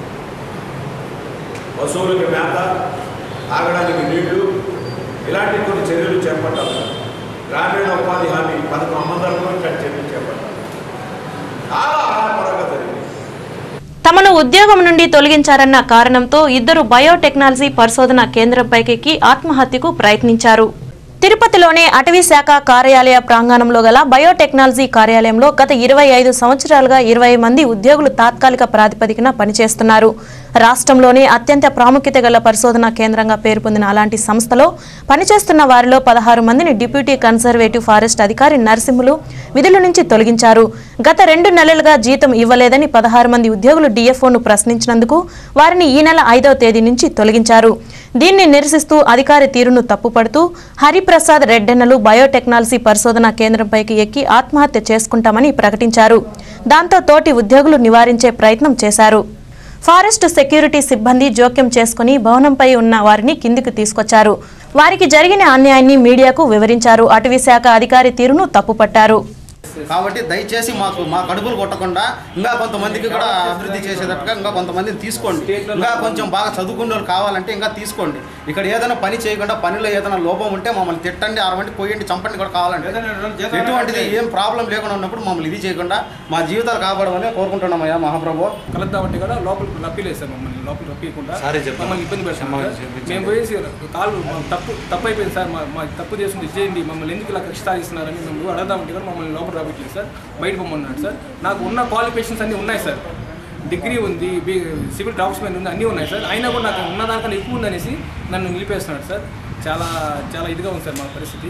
పశువులకి మేత తాగడానికి నీళ్లు ఇలాంటి కొన్ని చర్యలు చేపట్టాలి గ్రామీణ ఉపాధి హామీ పథకం అమలులో ఇట్లాంటి చర్యలు చేపట్టాలి చాలా ఆహారపరంగా జరిగింది తమను ఉద్యోగం నుండి తొలగించారన్న కారణంతో ఇద్దరు బయోటెక్నాలజీ పరిశోధన కేంద్రంపైకి ఆత్మహత్యకు ప్రయత్నించారు తిరుపతిలోని అటవీ శాఖ కార్యాలయ ప్రాంగణంలో గల బయోటెక్నాలజీ కార్యాలయంలో గత ఇరవై ఐదు సంవత్సరాలుగా ఇరవై మంది ఉద్యోగులు తాత్కాలిక ప్రాతిపదికన పనిచేస్తున్నారు రాష్ట్రంలోనే అత్యంత ప్రాముఖ్యత గల పరిశోధనా కేంద్రంగా పేరు పొందిన అలాంటి సంస్థలో పనిచేస్తున్న వారిలో పదహారు మందిని డిప్యూటీ కన్సర్వేటివ్ ఫారెస్ట్ అధికారి నరసింహులు విధుల నుంచి తొలగించారు గత రెండు నెలలుగా జీతం ఇవ్వలేదని పదహారు మంది ఉద్యోగులు డిఎఫ్ఓను ప్రశ్నించినందుకు వారిని ఈ నెల ఐదవ తేదీ నుంచి తొలగించారు దీన్ని నిరసిస్తూ అధికారి తీరును తప్పుపడుతూ హరిప్రసాద్ రెడ్డెన్నలు బయోటెక్నాలజీ పరిశోధనా కేంద్రంపైకి ఎక్కి ఆత్మహత్య చేసుకుంటామని ప్రకటించారు దాంతో తోటి ఉద్యోగులు నివారించే ప్రయత్నం చేశారు ఫారెస్ట్ సెక్యూరిటీ సిబ్బంది జోక్యం చేసుకుని భవనంపై ఉన్న వారిని కిందికి తీసుకొచ్చారు వారికి జరిగిన అన్యాయాన్ని మీడియాకు వివరించారు అటవీ శాఖ అధికారి తీరును తప్పుపట్టారు కాబట్టి దయచేసి మాకు మా కడుపులు కొట్టకుండా ఇంకా కొంతమందికి కూడా అభివృద్ధి చేసేటట్టుగా ఇంకా కొంతమందిని తీసుకోండి ఇంకా కొంచెం బాగా చదువుకున్న వాళ్ళు కావాలంటే ఇంకా తీసుకోండి ఇక్కడ ఏదైనా పని చేయకుండా పనిలో ఏదైనా లోపం ఉంటే మమ్మల్ని తిట్టండి అరవంటి పోయండి చంపండి కూడా కావాలంటే ఎటువంటిది ఏం ప్రాబ్లం లేకుండా ఉన్నప్పుడు మమ్మల్ని ఇది చేయకుండా మా జీవితాలు కాపాడమని కోరుకుంటున్నామయ్యా మహాప్రభు కలుద్దామంటే కూడా లోపల రప్పిలేదు సార్ మమ్మల్ని లోపల రప్పియకుండా సరే చెప్తాను. మమ్మల్ని ఇబ్బంది పెడతాం క్షమాపణ సార్. చెప్పించండి. మేము పోయేసి కాళ్ళు మా తప్పు తప్పు అయిపోయింది సార్ మా మా తప్పు చేసింది ఇది చేయండి మమ్మల్ని ఎందుకు ఇలా కక్ష సాధిస్తున్నారని మేము అడగదామంటే కూడా మమ్మల్ని లోపల రాబట్టలేదు సార్ బయట పొమ్మన్నాడు సార్ నాకు ఉన్న క్వాలిఫికేషన్స్ అన్నీ ఉన్నాయి సార్ డిగ్రీ ఉంది బి సివిల్ డాక్యుమెంట్ ఉంది అన్నీ ఉన్నాయి సార్ అయినా కూడా నాకు ఉన్న దానికన్నా ఎక్కువ ఉందనేసి నన్ను నిలిపేస్తున్నాడు సార్ చాలా చాలా ఇదిగా ఉంది సార్ మా పరిస్థితి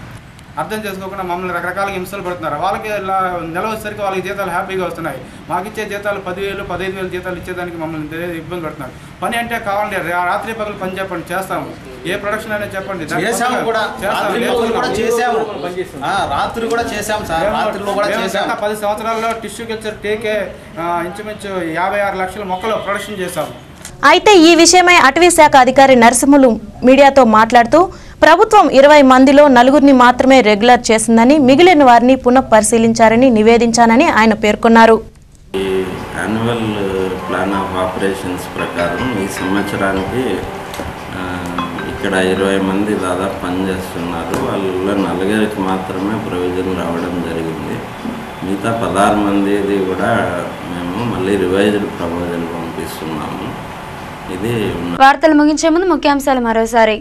అర్థం చేసుకోకుండా మమ్మల్ని రకరకాల హింసలు పెడుతున్నారు వాళ్ళకి ఇలా నెల వచ్చేసరికి వాళ్ళకి జీతాలు హ్యాపీగా వస్తున్నాయి మాకు ఇచ్చే జీతాలు పదివేలు పదహైదు వేలు జీతాలు ఇచ్చేదానికి మమ్మల్ని ఇంత ఇబ్బంది పెడుతున్నారు పని అంటే కావాలంటే రా- రాత్రి పగలు పని చెప్పండి చేస్తాము ఏ ప్రొడక్షన్ అయినా చెప్పండి దానికి చేసాము కొత్తగా కూడా చేస్తాము. రాత్రిలో కూడా చేసాము ఆ, రాత్రి కూడా చేసాము సార్ రాత్రిలో కూడా మేము చేసాము గత పది సంవత్సరాల్లో టిష్యూ కల్చర్ టేకే ఆ, ఇంచుమించు యాభై ఆరు లక్షల మొక్కలు ప్రొడక్షన్ చేశాము అయితే ఈ విషయమై అటవీ శాఖ అధికారి నరసింహులు మీడియాతో మాట్లాడుతూ ప్రభుత్వం ఇరవై మందిలో నలుగురిని మాత్రమే రెగ్యులర్ చేసిందని మిగిలిన వారిని పునః పరిశీలించారని నివేదించానని ఆయన పేర్కొన్నారు ఈ యాన్యువల్ ప్లాన్ ఆఫ్ ఆపరేషన్స్ ప్రకారం ఈ సంవత్సరానికి ఆ, ఇక్కడ ఇరవై మంది దాదాపు పనిచేస్తున్నారు వాళ్ళలో నలుగురికి మాత్రమే ప్రొవిజన్ రావడం జరిగింది మిగతా పదహారు మందిది కూడా మేము మళ్ళీ రివైజ్డ్ ప్రపోజల్ పంపిస్తున్నాము ఇది ఉన్న వార్తలు ముగించే ముందు ముఖ్యాంశాలు మరోసారి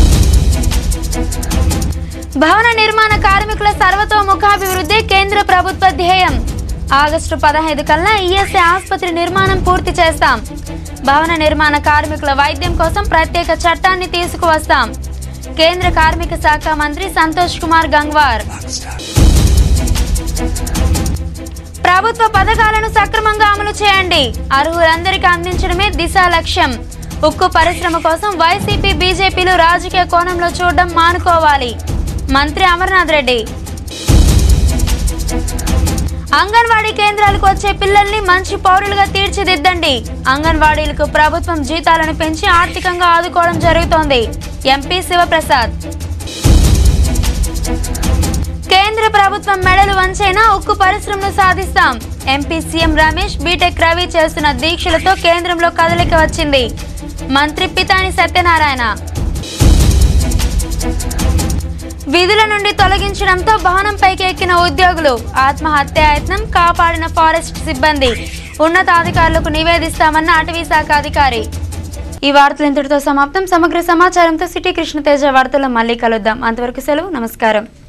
భవన నిర్మాణ కార్మికుల సర్వతోముఖాభివృద్ధి కేంద్ర ప్రభుత్వ ధ్యేయం ఆగస్టు పదహైదు కల్లా ఈఎస్ఐ ఆసుపత్రి నిర్మాణం పూర్తి చేస్తాం భవన నిర్మాణ కార్మికుల వైద్యం కోసం ప్రత్యేక చట్టాన్ని తీసుకువస్తాం కేంద్ర కార్మిక శాఖ మంత్రి సంతోష్ కుమార్ గంగ్వార్ ప్రభుత్వ పథకాలను సక్రమంగా అమలు చేయండి అర్హులందరికీ అందించడమే దిశ లక్ష్యం ఉక్కు పరిశ్రమ కోసం వైసీపీ బీజేపీలు రాజకీయ కోణంలో చూడడం మానుకోవాలి మంత్రి అమర్నాథ్ రెడ్డి అంగన్వాడీ కేంద్రాలకు వచ్చే పిల్లల్ని మంచి పౌరులుగా తీర్చిదిద్దండి అంగన్వాడీలకు ప్రభుత్వం జీతాలను పెంచి ఆర్థికంగా ఆదుకోవడం జరుగుతోంది ఎంపీ శివప్రసాద్ కేంద్ర ప్రభుత్వం మెడలు వంచైనా ఉక్కు పరిశ్రమను సాధిస్తాం MP CM Ramesh BTech Ravi చేస్తున్న దీక్షలతో కేంద్రంలో కదలిక వచ్చింది మంత్రి పితాని సత్యనారాయణ విధుల నుండి తొలగించడంతో భవనంపైకి ఎక్కిన ఉద్యోగులు ఆత్మహత్యాయత్నం కాపాడిన ఫారెస్ట్ సిబ్బంది ఉన్నతాధికారులకు నివేదిస్తామన్న అటవీ శాఖ అధికారి ఈ వార్తలు ఇంతటితో సమాప్తం సమగ్ర సమాచారంతో సిటీ కృష్ణతేజ వార్తల్లో మళ్ళీ కలుద్దాం అంతవరకు సెలవు నమస్కారం